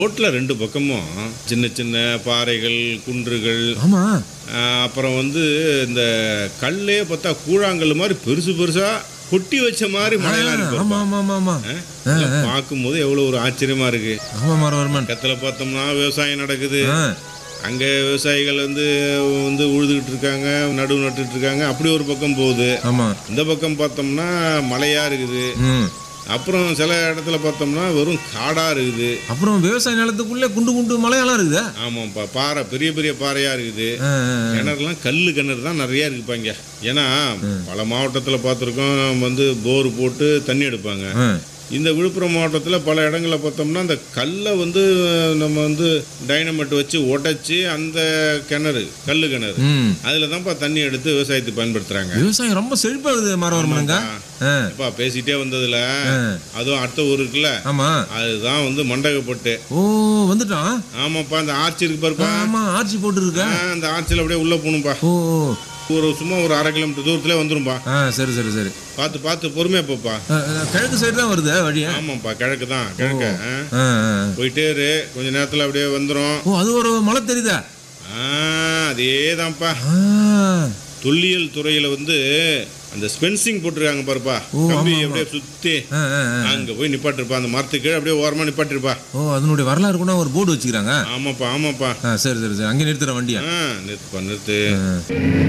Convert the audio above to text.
ரோட்டில் ரெண்டு பக்கமும் சின்ன சின்ன பாறைகள் குன்றுகள் ஆமா ஆஹ், அப்புறம் வந்து இந்த கல்லே பார்த்தா கூழாங்கல் மாதிரி பெருசு பெருசா கொட்டி வச்ச மாதிரி மலையெல்லாம் இருக்கு ஆமா ஆமா ஆமா ஆமா ஆஹ், இதெல்லாம் பார்க்கும்போது எவ்வளோ ஒரு ஆச்சரியமா இருக்கு ஆமா மாரவர்மன் பக்கத்தில் பார்த்தோம்னா விவசாயம் நடக்குது ஆ, அங்கே விவசாயிகள் வந்து வந்து உழுதுகிட்டு இருக்காங்க நடுவு நட்டுட்டு இருக்காங்க அப்படி ஒரு பக்கம் போகுது ஆமா இந்த பக்கம் பார்த்தோம்னா மலையா இருக்குது ம் அப்புறம் சில இடத்துல பார்த்தோம்னா வெறும் காடா இருக்குது அப்புறம் விவசாய நிலத்துக்குள்ளே குண்டு குண்டு மலையெல்லாம் இருக்குதா ஆமாப்பா பாறை பெரிய பெரிய பாறையா இருக்குது ஆ, ஆ, ஆ. கிணறுலாம் கல் கிணறு தான் நிறைய இருக்குப்பாங்க ஏன்னா பல மாவட்டத்தில் பார்த்துருக்கோம் வந்து போர் போட்டு தண்ணி எடுப்பாங்க ஆ, இந்த விழுப்புரம் மாவட்டத்தில் பல இடங்களில் பார்த்தோம்னா அந்த கல்லை வந்து நம்ம வந்து டைனமெட் வச்சு உடைச்சி அந்த கிணறு கல் கிணறு ம் அதில் தான்ப்பா தண்ணி எடுத்து விவசாயத்துக்கு பயன்படுத்துகிறாங்க விவசாயம் ரொம்ப செழிப்பாகுது மாரவர்மனுங்க ஆ அப்பா பேசிட்டே வந்ததுல ஆ. அதுவும் அடுத்த ஊர் இருக்குல்ல ஆமா அதுதான் வந்து மண்டகப்பட்டு ஓ வந்துட்டான் ஆமாப்பா அந்த ஆர்ச்சி இருக்கு பாருப்பா ஆமா ஆர்ச்சி போட்டு இருக்க ஆ, அந்த ஆர்ச்சியில் அப்படியே உள்ளே போகணும்பா ஓ ஓ. ஒரு சும்மா ஒரு அரை கிலோமீட்டர் தூரத்துல வந்துரும்பா ஆ சரி சரி சரி பார்த்து பார்த்து பொறுமையா போப்பா ஆ, ஆ, கிழக்கு சைடு தான் வருது வழி ஆ, ஆமாப்பா கிழக்கு தான் கிழக்க ஆ. ஆ, ஆ. போயிட்டே இரு கொஞ்ச நேரத்துல அப்படியே வந்துரும் ஓ அது ஒரு மலை தெரியுதா ஆ அதே தான்ப்பா ஆ, தொல்லியல் துறையில வந்து அந்த ஸ்பென்சிங் போட்டிருக்காங்க பாருப்பா ஓ, கம்பி ஆமா, அப்படியே சுத்தி ஆ, ஆ, ஆ. அங்க போய் நிப்பாட்டிருப்பா அந்த மரத்துக்கு கீழே அப்படியே ஓரமா நிப்பாட்டிருப்பா ஓ அதனுடைய வரலாறு கூட ஒரு போர்டு வச்சுக்கிறாங்க ஆமாப்பா ஆமாப்பா ஆ சரி சரி சரி அங்கே நிறுத்துற வண்டியா ஆ நிறுத்துப்பா நிறுத்து ஆ.